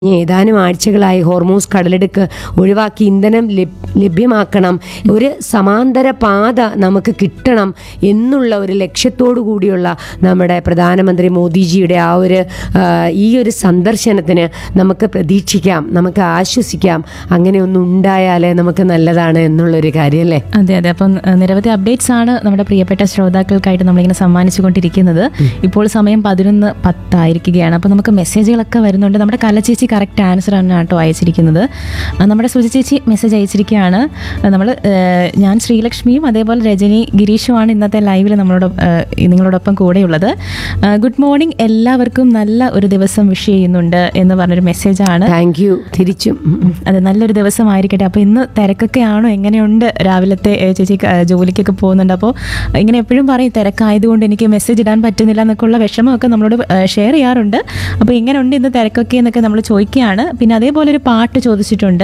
ഇനി ഏതാനും ആഴ്ചകളായി ഹോർമോസ് കടലെടുക്ക് ഒഴിവാക്കി ഇന്ധനം ലഭ്- ലഭ്യമാക്കണം ഒരു സമാന്തര പാത നമുക്ക് കിട്ടണം എന്നുള്ള ഒരു ലക്ഷ്യത്തോടു കൂടിയുള്ള നമ്മുടെ പ്രധാനമന്ത്രി മോദിജിയുടെ ആ ഒരു ആ, ഈ ഒരു സന്ദർശനത്തിന് നമുക്ക് പ്രതീക്ഷിക്കാം നമുക്ക് ആശ്വസിക്കാം അങ്ങനെ ഒന്നും ഉണ്ടായാലേ നമുക്ക് നല്ലതാണ് എന്നുള്ളൊരു കാര്യമല്ലേ അതെ അതെ അപ്പം അഹ് നിരവധി അപ്ഡേറ്റ്സ് ആണ് നമ്മുടെ പ്രിയപ്പെട്ട ശ്രോതാക്കൾക്കായിട്ട് നമ്മളിങ്ങനെ സമ്മാനിച്ചുകൊണ്ടിരിക്കുന്നത് ഇപ്പോൾ സമയം പതിനൊന്ന് പത്തായിരിക്കുകയാണ് അപ്പോൾ നമുക്ക് മെസ്സേജുകളൊക്കെ വരുന്നുണ്ട് നമ്മുടെ കല ചേച്ചി കറക്റ്റ് ആൻസർ ആണ് കേട്ടോ അയച്ചിരിക്കുന്നത് അഹ് നമ്മുടെ സുജി ചേച്ചി മെസ്സേജ് അയച്ചിരിക്കുകയാണ് നമ്മൾ ഞാൻ ശ്രീലക്ഷ്മിയും അതേപോലെ രജനി ഗിരീഷുമാണ് ഇന്നത്തെ ലൈവിൽ നമ്മളോട് അഹ് നിങ്ങളോടൊപ്പം കൂടെയുള്ളത് അഹ് ഗുഡ് മോർണിംഗ് എല്ലാവർക്കും നല്ല ഒരു ദിവസം വിഷ് ചെയ്യുന്നുണ്ട് എന്ന് പറഞ്ഞൊരു മെസ്സേജാണ് താങ്ക് യു തിരിച്ചും ഉം, ഉം. അതെ നല്ലൊരു ദിവസമായിരിക്കട്ടെ അപ്പോൾ ഇന്ന് തിരക്കൊക്കെ ആണോ എങ്ങനെയുണ്ട് രാവിലത്തെ ഏ, ചേച്ചി ക- ജോലിക്കൊക്കെ പോകുന്നുണ്ട് അപ്പോൾ ഇങ്ങനെ എപ്പോഴും പറയും തിരക്കായതുകൊണ്ട് എനിക്ക് മെസ്സേജ് ഇടാൻ പറ്റുന്നില്ല എന്നൊക്കെ ഉള്ള വിഷമമൊക്കെ നമ്മളോട് ഷെയർ ചെയ്യാറുണ്ട് അപ്പോൾ ഇങ്ങനെയുണ്ട് ഇന്ന് തിരക്കൊക്കെ എന്നൊക്കെ നമ്മൾ ചോദിക്കുകയാണ് പിന്നെ അതേപോലെ ഒരു പാട്ട് ചോദിച്ചിട്ടുണ്ട്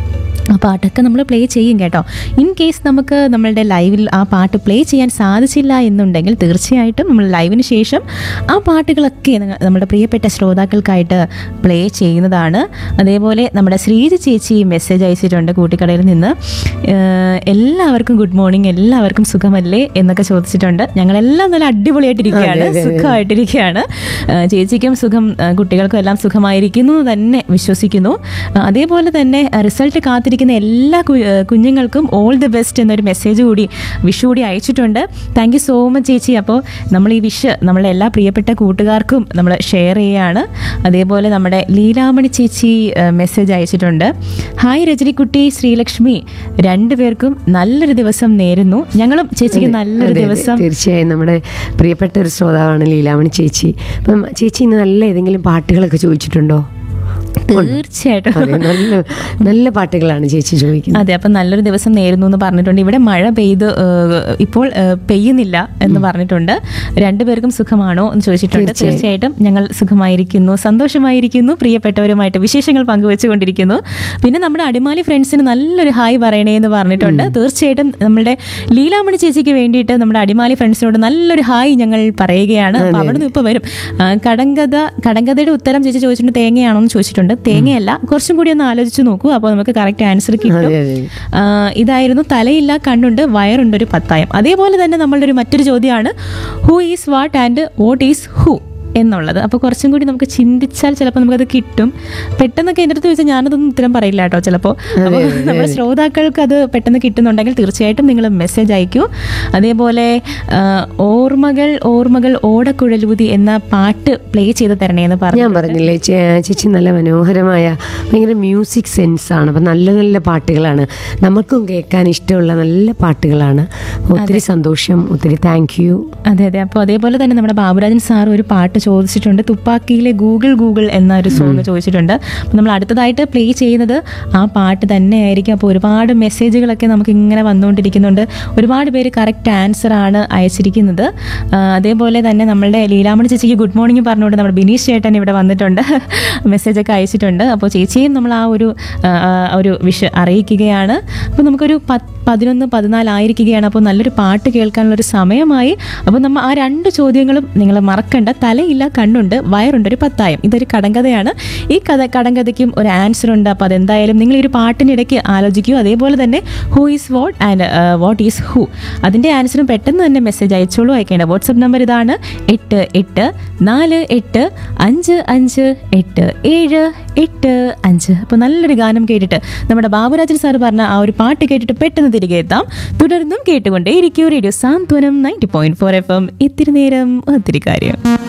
ആ പാട്ടൊക്കെ നമ്മൾ പ്ലേ ചെയ്യും കേട്ടോ ഇൻ കേസ് നമുക്ക് നമ്മളുടെ ലൈവിൽ ആ പാട്ട് പ്ലേ ചെയ്യാൻ സാധിച്ചില്ല എന്നുണ്ടെങ്കിൽ തീർച്ചയായിട്ടും നമ്മൾ ലൈവിന് ശേഷം ആ പാട്ടുകളൊക്കെ നിങ്ങ- നമ്മുടെ പ്രിയപ്പെട്ട ശ്രോതാക്കൾക്കായിട്ട് പ്ലേ ചെയ്യുന്നതാണ് അതേപോലെ നമ്മുടെ ശ്രീജ ചേച്ചി മെസ്സേജ് അയച്ചിട്ടുണ്ട് കൂട്ടിക്കടയിൽ നിന്ന് ഏഹ് എല്ലാവർക്കും ഗുഡ് മോർണിംഗ് എല്ലാവർക്കും സുഖമല്ലേ എന്നൊക്കെ ചോദിച്ചിട്ടുണ്ട് ഞങ്ങളെല്ലാം നല്ല അടിപൊളിയായിട്ടിരിക്കുകയാണ് അതെ, അതെ, അതെ. സുഖമായിട്ടിരിക്കുകയാണ് ഏഹ് ചേച്ചിക്കും സുഖം ഏഹ് കുട്ടികൾക്കും എല്ലാം സുഖമായിരിക്കുന്നു എന്ന് തന്നെ വിശ്വസിക്കുന്നു ഏഹ് അതേപോലെ തന്നെ റിസൾട്ട് കാത്തിരിക്കുന്ന എല്ലാ കു- ഏഹ് കുഞ്ഞുങ്ങൾക്കും ഓൾ ദി ബെസ്റ്റ് എന്നൊരു മെസ്സേജ് കൂടി വിഷ് കൂടി അയച്ചിട്ടുണ്ട് താങ്ക് യു സോ മച്ച് ചേച്ചി അപ്പോൾ നമ്മൾ ഈ വിഷ് നമ്മളെ എല്ലാ പ്രിയപ്പെട്ട കൂട്ടുകാർക്കും നമ്മൾ ഷെയർ ചെയ്യുകയാണ് അതേപോലെ നമ്മുടെ ലീലാമണി ചേച്ചി മെസ്സേജ് അയച്ചിട്ടുണ്ട് ഹായ് രജനിക്കുട്ടി ശ്രീലക്ഷ്മി രണ്ടുപേർക്കും നല്ലൊരു ദിവസം നേരുന്നു ഞങ്ങളും ചേച്ചിക്ക് നല്ലൊരു അതെ, അതെ, ദിവസം തീർച്ചയായും നമ്മുടെ പ്രിയപ്പെട്ട ഒരു ശ്രോതാവാണ് ലീലാമണി ചേച്ചി അപ്പം ചേച്ചി ഇന്ന് നല്ല ഏതെങ്കിലും പാട്ടുകളൊക്കെ ചോദിച്ചിട്ടുണ്ടോ തീർച്ചയായിട്ടും അതെ നല്ല നല്ല പാട്ടുകളാണ് ചേച്ചി ചോദിക്കുന്നത് അതെ അപ്പം നല്ലൊരു ദിവസം നേരുന്നു എന്ന് പറഞ്ഞിട്ടുണ്ട് ഇവിടെ മഴ പെയ്ത് ഏഹ്, ഇപ്പോൾ ഏഹ്, പെയ്യുന്നില്ല എന്ന് പറഞ്ഞിട്ടുണ്ട് രണ്ടുപേർക്കും സുഖമാണോ എന്ന് ചോദിച്ചിട്ടുണ്ട് തീർച്ചയായും. തീർച്ചയായിട്ടും ഞങ്ങൾ സുഖമായിരിക്കുന്നു സന്തോഷമായിരിക്കുന്നു പ്രിയപ്പെട്ടവരുമായിട്ട് വിശേഷങ്ങൾ പങ്കുവെച്ചുകൊണ്ടിരിക്കുന്നു പിന്നെ നമ്മുടെ അടിമാലി ഫ്രണ്ട്സിന് നല്ലൊരു ഹായ് പറയണേ എന്ന് പറഞ്ഞിട്ടുണ്ട് തീർച്ചയായിട്ടും നമ്മുടെ ലീലാമണി ചേച്ചിക്ക് വേണ്ടിയിട്ട് നമ്മുടെ അടിമാലി ഫ്രണ്ട്സിനോട് നല്ലൊരു ഹായ് ഞങ്ങൾ പറയുകയാണ് അപ്പൊ അവിടെ നിന്ന് ഇപ്പോൾ വരും ആ, കടങ്കഥ കടങ്കഥയുടെ ഉത്തരം ചേച്ചി ചോദിച്ചിട്ടുണ്ട് തേങ്ങയാണോ എന്ന് ചോദിച്ചിട്ടുണ്ട് തേങ്ങയല്ല കുറച്ചും കൂടി ഒന്ന് ആലോചിച്ച് നോക്കൂ അപ്പോൾ നമുക്ക് കറക്റ്റ് ആൻസർ കിട്ടും അതെ അതെ ആ, ഇതായിരുന്നു തലയില്ല കണ്ണുണ്ട് വയറുണ്ട് ഒരു പത്തായം അതേപോലെ തന്നെ നമ്മളുടെ ഒരു മറ്റൊരു ചോദ്യമാണ് who is what and vote is who എന്നുള്ളത് അപ്പോൾ കുറച്ചും കൂടി നമുക്ക് ചിന്തിച്ചാൽ ചിലപ്പോൾ നമുക്കത് കിട്ടും പെട്ടെന്നൊക്കെ എൻ്റെ അടുത്ത് ചോദിച്ചാൽ ഞാനതൊന്നും ഉത്തരം പറയില്ല കേട്ടോ ചിലപ്പോൾ അപ്പോൾ നമ്മുടെ ശ്രോതാക്കൾക്ക് അത് പെട്ടെന്ന് കിട്ടുന്നുണ്ടെങ്കിൽ തീർച്ചയായിട്ടും നിങ്ങൾ മെസ്സേജ് അയക്കൂ അതേപോലെ ആ, ഓർമ്മകൾ ഓർമ്മകൾ ഓടക്കുഴലൂതി എന്ന പാട്ട് പ്ലേ ചെയ്ത് തരണേ എന്ന് പറഞ്ഞു ഞാൻ പറഞ്ഞില്ലേ ചേ- ചേച്ചി നല്ല മനോഹരമായ ഭയങ്കര മ്യൂസിക് സെൻസ് ആണ് അപ്പം നല്ല നല്ല പാട്ടുകളാണ് നമുക്കും കേൾക്കാൻ ഇഷ്ടമുള്ള നല്ല പാട്ടുകളാണ് ഒത്തിരി സന്തോഷം ഒത്തിരി താങ്ക് യു അതെ അതെ അപ്പോൾ അതേപോലെ തന്നെ നമ്മുടെ ബാബുരാജൻ സാർ ഒരു പാട്ട് ചോദിച്ചിട്ടുണ്ട് തുപ്പാക്കിയിലെ ഗൂഗിൾ ഗൂഗിൾ എന്ന ഒരു സോങ് ചോദിച്ചിട്ടുണ്ട് അപ്പോൾ നമ്മൾ അടുത്തതായിട്ട് പ്ലേ ചെയ്യുന്നത് ആ പാട്ട് തന്നെയായിരിക്കും അപ്പോൾ ഒരുപാട് മെസ്സേജുകളൊക്കെ നമുക്ക് ഇങ്ങനെ വന്നുകൊണ്ടിരിക്കുന്നുണ്ട് ഒരുപാട് പേര് കറക്റ്റ് ആൻസർ ആണ് അയച്ചിരിക്കുന്നത് ആ, അതേപോലെ തന്നെ നമ്മളുടെ ലീലാമണി ചേച്ചിക്ക് ഗുഡ് മോർണിംഗ് പറഞ്ഞുകൊണ്ട് നമ്മുടെ ബിനീഷ് ചേട്ടൻ ഇവിടെ വന്നിട്ടുണ്ട് മെസ്സേജൊക്കെ അയച്ചിട്ടുണ്ട് അപ്പോൾ ചേച്ചിയും നമ്മൾ ആ ഒരു ആ, ആ, ഒരു വിഷ അറിയിക്കുകയാണ് അപ്പോൾ നമുക്കൊരു പത്ത് പതിനൊന്ന് പതിനാലായിരിക്കുകയാണ് അപ്പോൾ നല്ലൊരു പാട്ട് കേൾക്കാനുള്ള ഒരു സമയമായി അപ്പോൾ നമ്മൾ ആ രണ്ട് ചോദ്യങ്ങളും നിങ്ങൾ മറക്കണ്ട തലയില്ല കണ്ണുണ്ട് വയറുണ്ട് ഒരു പത്തായം ഇതൊരു കടങ്കഥയാണ് ഈ കഥ കടങ്കഥയ്ക്കും ഒരു ആൻസർ ഉണ്ട് അപ്പോൾ അതെന്തായാലും നിങ്ങൾ ഈ ഒരു പാട്ടിനിടയ്ക്ക് ആലോചിക്കൂ അതേപോലെ തന്നെ who is what and what is who അതിൻ്റെ ആൻസറും പെട്ടെന്ന് തന്നെ മെസ്സേജ് അയച്ചോളൂ അയക്കേണ്ട വാട്സപ്പ് നമ്പർ ഇതാണ് എട്ട് എട്ട് നാല് എട്ട് അഞ്ച് അഞ്ച് എട്ട് ഏഴ് എട്ട് അഞ്ച് അപ്പോൾ നല്ലൊരു ഗാനം കേട്ടിട്ട് നമ്മുടെ ബാബുരാജൻ സാർ പറഞ്ഞ ആ ഒരു പാട്ട് കേട്ടിട്ട് പെട്ടെന്ന് തിരികെ എത്താം തുടർന്നും കേട്ടുകൊണ്ടേ ഇരിക്കൂ radio Santhwanam ninety point four F M ഇത്തിരി നേരം ഒത്തിരി കാര്യം